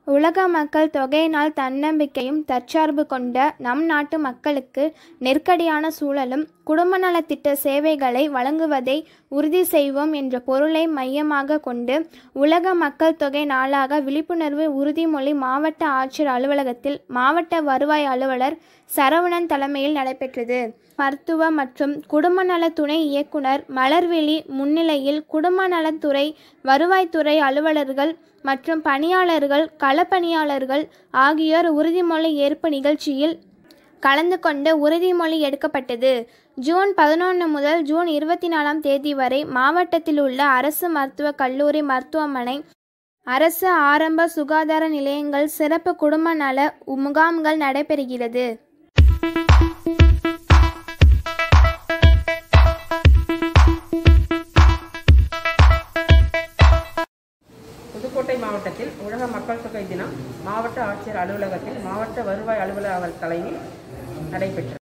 உலக மக்கள் தொகையினால் தன்னம்பிக்கையும் தற்சார்பு கொண்ட நம் நாட்டு மக்களுக்கு நெருக்கடியான சூழலும் குடும்ப நலத் திட்ட சேவைகளை வழங்குவதை உறுதி செய்வோம் என்ற பொருளை மையமாக கொண்டு உலக மக்கள் தொகை நாளாக விழிப்புணர்வு உறுதிமொழி மாவட்ட ஆட்சியர் அலுவலகத்தில் மாவட்ட வருவாய் அலுவலர் சரவணன் தலைமையில் நடைபெற்றது மருத்துவ மற்றும் குடும்ப நலத் துணை இயக்குனர் மலர்விழி முன்னிலையில் குடும்ப நலத்துறை வருவாய்த்துறை அலுவலர்கள் மற்றும் பணியாளர்கள் களப்பணியாளர்கள் ஆகியோர் உறுதிமொழி ஏற்பு நிகழ்ச்சியில் கலந்து கொண்டு உறுதிமொழி எடுக்கப்பட்டது ஜூன் பதினொன்று முதல் ஜூன் இருபத்தி நாலாம் தேதி வரை மாவட்டத்தில் உள்ள அரசு மருத்துவக் கல்லூரி மருத்துவமனை அரசு ஆரம்ப சுகாதார நிலையங்கள் சிறப்பு குடும்ப நல முகாம்கள் நடைபெறுகிறது புதுக்கோட்டை மாவட்டத்தில் உலக மக்கள் தொகை தினம் மாவட்ட ஆட்சியர் அலுவலகத்தில் மாவட்ட வருவாய் அலுவலர் தலைமையில் நடைபெற்றது